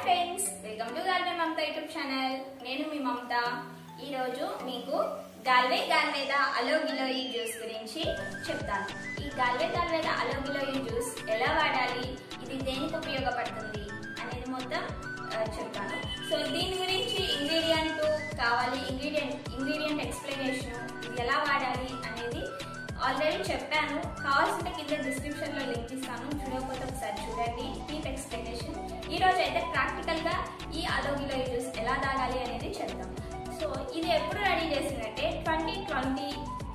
friends welcome to గాల్వే Mamata YouTube channel నేను మీ మమత ఈ రోజు మీకు గాల్వే గాల్వేద అలో గిలోయి జ్యూస్ గురించి చెప్తాను ఈ గాల్వే గాల్వేద అలో గిలోయి జ్యూస్ ఎలా వాడాలి ఇది దేనికి ఉపయోగపడుతుంది అనేది మొత్తం ఆ, చెప్తాను సో దీని గురించి ఇంగ్రీడియంట్ కావాలి ఇంగ్రీడియంట్ ఇంగ్రీడియంట్ ఎక్స్ప్లెనేషన్ ఇది ఎలా వాడాలి అనేది ఆల్రెడీ చెప్పాను కావాల్సింటే కింద డిస్క్రిప్షన్ లో లింక్ ఇస్తాను చూడకపోతే ఒకసారి చూడండి డీప్ ఎక్స్ప్లెనేషన్ ఈ రోజు అయితే ప్రాక్టికల్ గా ఈ అలోగిలో జ్యూస్ ఎలా తాగాలి అనేది చెప్తాం సో ఇది ఎప్పుడు రెడీ చేసిందంటే ట్వంటీ ట్వంటీ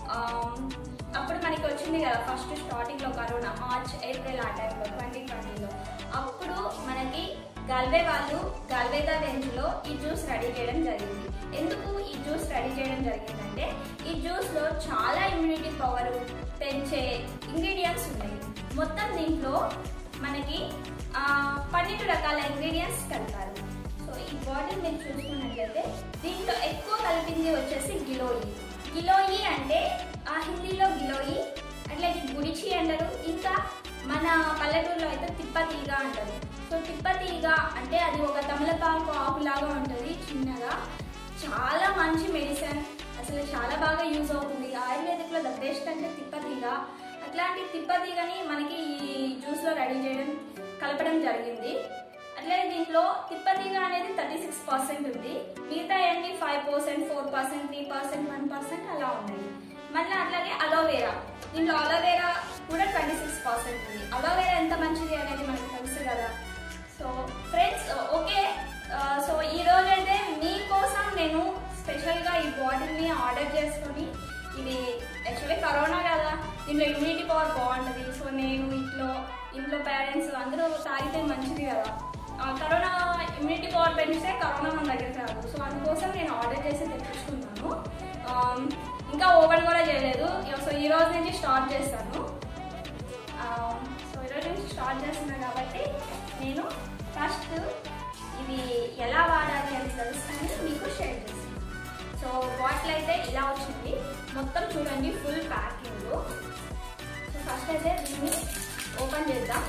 అప్పుడు మనకి వచ్చింది కదా ఫస్ట్ స్టార్టింగ్ లో కరోనా మార్చ్ ఏప్రిల్ ఆ టైంలో ట్వంటీ ట్వంటీలో అప్పుడు మనకి గల్వే వాళ్ళు గల్వేదా రేంజ్ లో ఈ జ్యూస్ రెడీ చేయడం జరిగింది ఎందుకు ఈ జ్యూస్ రెడీ చేయడం జరిగిందంటే ఈ జ్యూస్ లో చాలా ఇమ్యూనిటీ పవర్ పెంచే ఇంగ్రీడియంట్స్ ఉన్నాయి మొత్తం దీంట్లో మనకి ఆ, పన్నెండు రకాల ఇంగ్రీడియంట్స్ కలిపారు సో ఈ బాటిల్ మీరు చూసుకున్నట్లయితే దీంట్లో ఎక్కువ కలిపింది వచ్చేసి గిలోయి గిలోయి అంటే ఆ హిందీలో గిలోయి అట్లాగే గుడిచి అంటారు ఇంకా మన పల్లెటూరులో అయితే తిప్పతీగ అంటారు సో తిప్పతీగ అంటే అది ఒక తమలపాకు ఆకులాగా ఉంటుంది చిన్నగా చాలా మంచి మెడిసిన్ అసలు చాలా బాగా యూజ్ అవుతుంది ఆయుర్వేదిక్లో ద బెస్ట్ అంటే తిప్పతీగ అట్లాంటి తిప్పతీగని మనకి ఈ జ్యూస్లో రెడీ చేయడం కలపడం జరిగింది అట్లే దీంట్లో తిప్పతీగ అనేది థర్టీ సిక్స్ పర్సెంట్ ఉంది మిగతా అన్ని five percent four percent three percent one percent అలా ఉన్నాయి మళ్ళీ అట్లాగే అలోవేరా దీంట్లో అలోవేరా కూడా ట్వంటీ సిక్స్ పర్సెంట్ ఉంది అలోవేరా ఎంత మంచిది అనేది మనకు తెలుసు కదా సో ఫ్రెండ్స్ ఓకే సో ఈ రోజు అయితే మీకోసం నేను స్పెషల్గా ఈ బాటిల్ని ఆర్డర్ చేసుకొని ఇది యాక్చువల్లీ కరోనా కదా దీంట్లో ఇమ్యూనిటీ పవర్ బాగుంటుంది సో నేను ఇంట్లో ఇంట్లో పేరెంట్స్ అందరూ తాగితే మంచిది కదా ఆ, కరోనా ఇమ్యూనిటీ పవర్ పెంచితే కరోనా మన దగ్గరికి రాదు సో అందుకోసం నేను ఆర్డర్ చేసి తెప్పించుకున్నాను ఆ, ఇంకా ఓపెన్ కూడా చేయలేదు సో ఈ రోజు నుంచి స్టార్ట్ చేస్తాను ఆ, సో ఈరోజు నుంచి స్టార్ట్ చేస్తున్నా కాబట్టి నేను ఫస్ట్ ఇది ఎలా వాడాలి అని తెలుసుకొని మీకు షేర్ చేస్తాను సో బాటిల్ అయితే ఇలా వచ్చింది మొత్తం చూడండి ఫుల్ ప్యాకింగ్ సో ఫస్ట్ అయితే దీన్ని ఓపెన్ చేద్దాం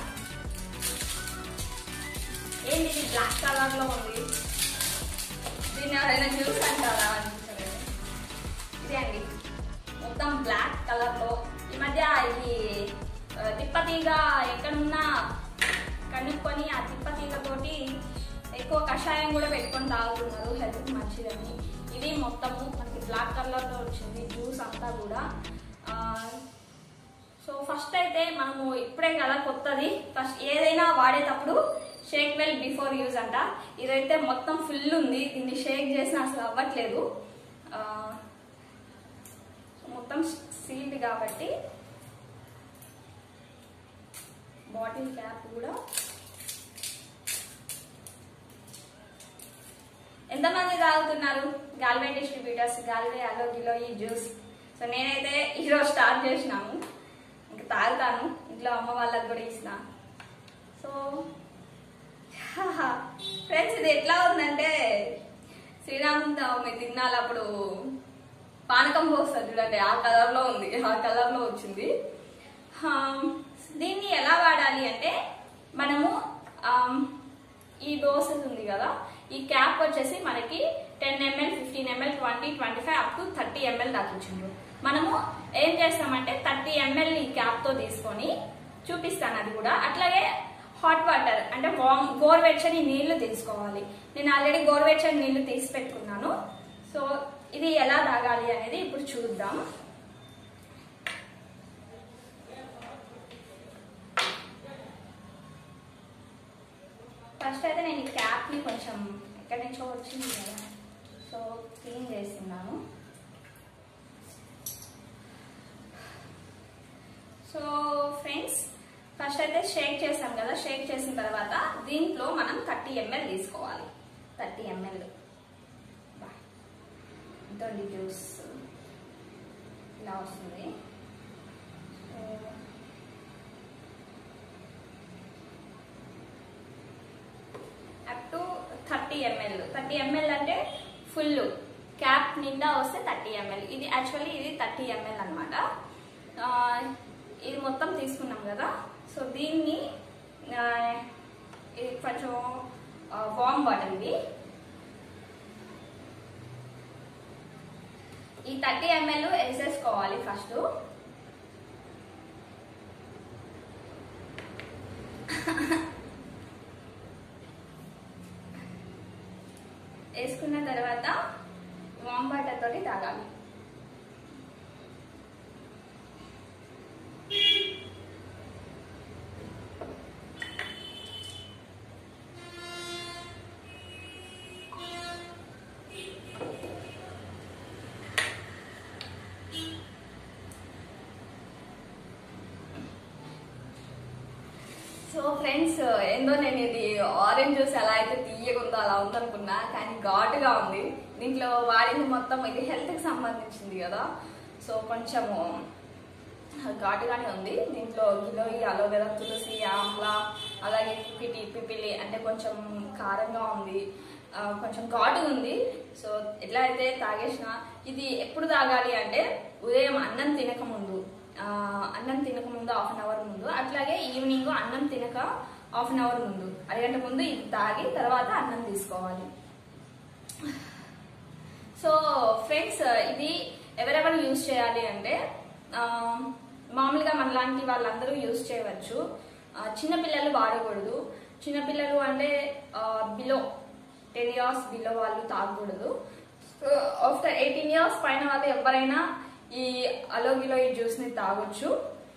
ఏంటి ఇది బ్లాక్ కలర్ లో ఉంది దీన్ని ఎవరైనా జ్యూస్ అంటారా అనిపించలేదు ఇదే అండి మొత్తం బ్లాక్ కలర్ లో ఈ మధ్య ఇది ఆ, తిప్పతీగ ఎక్కడున్నా కనుక్కొని ఆ తిప్పతీగతోటి ఎక్కువ కషాయం కూడా పెట్టుకొని తాగుతున్నారు హెల్త్ మంచిదని ఇది మొత్తము మనకి బ్లాక్ కలర్ లో వచ్చింది జ్యూస్ అంతా కూడా ఆ, సో ఫస్ట్ అయితే మనము ఇప్పుడే కదా కొత్తది ఫస్ట్ ఏదైనా వాడేటప్పుడు షేక్ వెల్ బిఫోర్ యూజ్ అంట ఇదైతే మొత్తం ఫుల్ ఉంది దీన్ని షేక్ చేసినా అసలు అవ్వట్లేదు ఆ, మొత్తం సీల్డ్ కాబట్టి బాటిల్ క్యాప్ కూడా ఎంతమంది తాగుతున్నారు గాల్వే డిస్ట్రిబ్యూటర్స్ గాల్వే అలోగిలో ఈ జ్యూస్ సో నేనైతే ఈరోజు స్టార్ట్ చేసినాము ఇంకా తాగుతాను ఇంట్లో అమ్మ వాళ్ళకి కూడా ఇచ్చిన సో ఫ్రెండ్స్ ఇది ఎట్లా ఉందంటే శ్రీరామనవమి తిన్నాలి అప్పుడు పానకం పోస్తారు చూడండి ఆ కలర్ లో ఉంది ఆ కలర్ లో వచ్చింది ఆ, దీన్ని ఎలా వాడాలి అంటే మనము ఆ, ఈ డోసెస్ ఉంది కదా ఈ క్యాప్ వచ్చేసి మనకి ten ML fifteen ML twenty twenty five up to thirty ML దాకా ఇచ్చిండ్రు మనము ఏం చేస్తామంటే థర్టీ ఎంఎల్ ఈ క్యాప్ తో తీసుకొని చూపిస్తాను అది కూడా అట్లాగే హాట్ వాటర్ అంటే వామ్ గోరువెచ్చని నీళ్లు తీసుకోవాలి నేను ఆల్రెడీ గోరువెచ్చని నీళ్లు తీసి పెట్టుకున్నాను సో ఇది ఎలా తాగాలి అనేది ఇప్పుడు చూద్దాం ఫస్ట్ అయితే నేను ఈ క్యాప్ని కొంచెం ఎక్కడి నుంచో వచ్చింది కదా సో క్లీన్ చేస్తున్నాను సో ఫ్రెండ్స్ ఫస్ట్ అయితే షేక్ చేసాం కదా షేక్ చేసిన తర్వాత దీంట్లో మనం థర్టీ ఎంఎల్ తీసుకోవాలి థర్టీ ఎంఎల్ ఇదండి జ్యూస్ ఇలా వస్తుంది so up to thirty ML thirty ML అంటే ఫుల్ క్యాప్ నిండా వస్తే థర్టీ ఎంఎల్ ఇది యాక్చువల్లీ ఇది థర్టీ ఎంఎల్ అనమాట ఇది మొత్తం తీసుకున్నాం కదా సో దీన్ని ఆ, ఇది కొంచెం వామ్ వాటర్ ఇవి ఈ థర్టీ ఎంఎల్ వేసేసుకోవాలి ఫస్ట్ వేసుకున్న తర్వాత వామ్ వాటర్ తోటి తాగాలి సో ఫ్రెండ్స్ ఏందో నేను ఇది ఆరెంజ్ జ్యూస్ ఎలా అయితే తీయగా ఉందో అలా ఉందనుకున్నా కానీ ఘాటుగా ఉంది దీంట్లో వాడింది మొత్తం ఇది హెల్త్కి సంబంధించింది కదా సో కొంచెము ఘాటుగానే ఉంది దీంట్లో గిలోయి అలోవెరా తులసి ఆమ్లా అలాగే పిటి పిపిలి అంటే కొంచెం కారంగా ఉంది ఆ, కొంచెం ఘాటుగా ఉంది సో ఎట్లా అయితే తాగేసిన ఇది ఎప్పుడు తాగాలి అంటే ఉదయం అన్నం తినక ముందు ఆ, అన్నం తినక ముందు హాఫ్ అన్ అవర్ ముందు అట్లాగే ఈవినింగ్ అన్నం తినక హాఫ్ అన్ అవర్ ముందు అరగంట ముందు ఇది తాగి తర్వాత అన్నం తీసుకోవాలి సో ఫ్రెండ్స్ ఇది ఎవరెవరు యూజ్ చేయాలి అంటే ఆ, మామూలుగా మనలాంటి వాళ్ళందరూ యూజ్ చేయవచ్చు ఆ, చిన్నపిల్లలు వాడకూడదు చిన్నపిల్లలు అంటే బిలో టెన్ ఇయర్స్ బిలో వాళ్ళు తాగకూడదు సో ఆఫ్టర్ ఎయిటీన్ ఇయర్స్ పైన వాళ్ళు ఎవరైనా ఈ అలోగిలో ఈ జ్యూస్ని తాగొచ్చు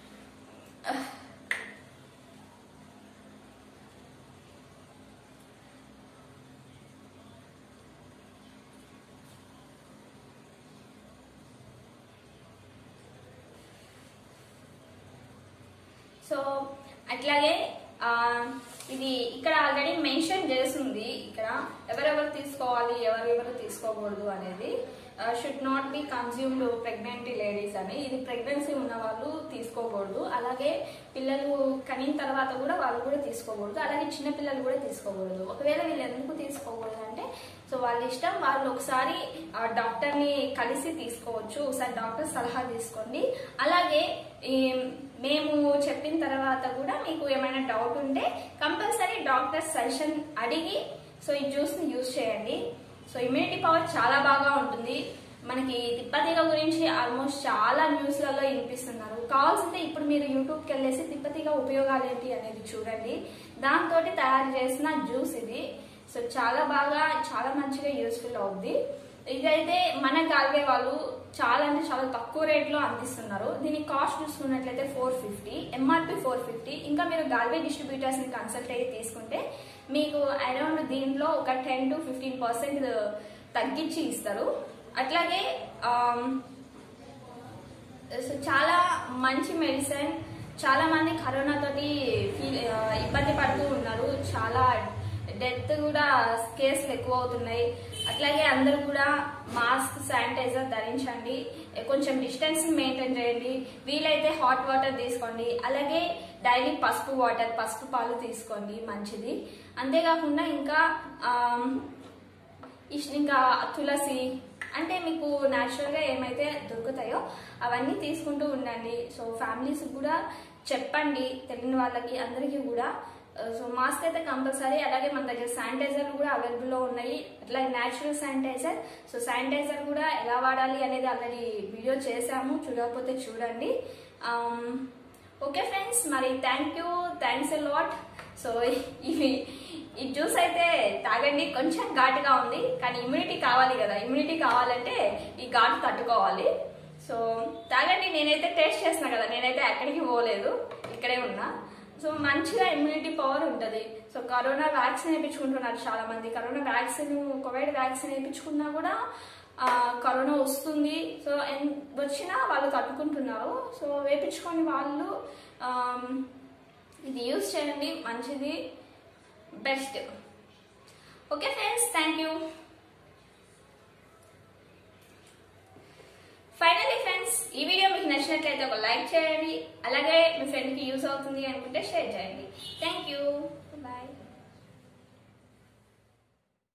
సో అట్లాగే ఆ, ఇది ఇక్కడ ఆల్రెడీ మెన్షన్ చేసింది ఇక్కడ ఎవరెవరు తీసుకోవాలి ఎవరెవరు తీసుకోకూడదు అనేది should not be consumed pregnant ladies అని ఇది ప్రెగ్నెన్సీ ఉన్న వాళ్ళు తీసుకోకూడదు అలాగే పిల్లలు కనిన తర్వాత కూడా వాళ్ళు కూడా తీసుకోకూడదు అలాగే చిన్న పిల్లలు కూడా తీసుకోకూడదు ఒకవేళ వీళ్ళు ఎందుకు తీసుకోకూడదు అంటే సో వాళ్ళ ఇష్టం వాళ్ళు ఒకసారి ఆ, డాక్టర్ని కలిసి తీసుకోవచ్చు ఒకసారి డాక్టర్ సలహా తీసుకోండి అలాగే ఈ మేము చెప్పిన తర్వాత కూడా మీకు ఏమైనా డౌట్ ఉంటే కంపల్సరీ డాక్టర్ సజెషన్ అడిగి సో ఈ జ్యూస్ని యూజ్ చేయండి సో ఇమ్యూనిటీ పవర్ చాలా బాగా ఉంటుంది మనకి తిప్పతీగ గురించి ఆల్మోస్ట్ చాలా న్యూస్లలో వినిపిస్తున్నారు కావాల్సిందే ఇప్పుడు మీరు యూట్యూబ్కి వెళ్ళేసి తిప్పతీగ ఉపయోగాలు ఏంటి అనేది చూడండి దాంతో తయారు చేసిన జ్యూస్ ఇది సో చాలా బాగా చాలా మంచిగా యూస్ఫుల్ అవుద్ది ఇదైతే మన గాల్వే వాళ్ళు చాలా అంటే చాలా తక్కువ రేట్లో అందిస్తున్నారు దీని కాస్ట్ చూసుకున్నట్లయితే four fifty MRP four fifty ఇంకా మీరు గాల్వే డిస్ట్రిబ్యూటర్స్ ని కన్సల్ట్ అయ్యి తీసుకుంటే మీకు అరౌండ్ దీంట్లో ఒక టెన్ టు ఫిఫ్టీన్ పర్సెంట్ తగ్గించి ఇస్తారు అట్లాగే ఆమ్, సో చాలా మంచి మెడిసిన్ చాలా మంది కరోనా తోటి ఫీల్ ఆ, ఇబ్బంది పడుతూ ఉన్నారు చాలా డెత్ కూడా కేసులు ఎక్కువ అవుతున్నాయి అట్లాగే అందరూ కూడా మాస్క్ శానిటైజర్ ధరించండి కొంచెం డిస్టెన్స్ మెయింటైన్ చేయండి వీలైతే హాట్ వాటర్ తీసుకోండి అలాగే డైలీ పసుపు వాటర్ పసుపు పాలు తీసుకోండి మంచిది అంతేకాకుండా ఇంకా ఆమ్, ఇష్- ఇంకా తులసి అంటే మీకు న్యాచురల్గా ఏమైతే దొరుకుతాయో అవన్నీ తీసుకుంటూ ఉండండి సో ఫ్యామిలీస్ కూడా చెప్పండి తెలియని వాళ్ళకి అందరికీ కూడా ఆ, సో మాస్క్ అయితే కంపల్సరీ అలాగే మన దగ్గర శానిటైజర్ కూడా అవైలబుల్లో ఉన్నాయి అట్లాగే న్యాచురల్ శానిటైజర్ సో శానిటైజర్ కూడా ఎలా వాడాలి అనేది ఆల్రెడీ వీడియో చేశాము చూడకపోతే చూడండి ఆమ్, ఓకే ఫ్రెండ్స్ మరి thank you thanks a lot so ఇవి ఈ జ్యూస్ అయితే తాగండి కొంచెం ఘాటుగా ఉంది కానీ ఇమ్యూనిటీ కావాలి కదా ఇమ్యూనిటీ కావాలంటే ఈ ఘాటు తట్టుకోవాలి సో తాగండి నేనైతే టేస్ట్ చేసిన కదా నేనైతే ఎక్కడికి పోలేదు ఇక్కడే ఉన్నా సో మంచిగా ఇమ్యూనిటీ పవర్ ఉంటుంది సో కరోనా వ్యాక్సిన్ వేయించుకుంటున్నారు చాలా మంది కరోనా వ్యాక్సిన్ కోవిడ్ వ్యాక్సిన్ వేయించుకున్నా కూడా ఆ, కరోనా వస్తుంది సో ఎన్- వచ్చినా వాళ్ళు తట్టుకుంటున్నారు సో వేపించుకొని వాళ్ళు ఆమ్, ఇది యూస్ చేయండి మంచిది best okay friends thank you finally friends ఈ వీడియో మీకు నచ్చినట్లయితే ఒక లైక్ చేయండి అలాగే మీ ఫ్రెండ్కి యూస్ అవుతుంది అనుకుంటే షేర్ చేయండి థ్యాంక్ యూ బాయ్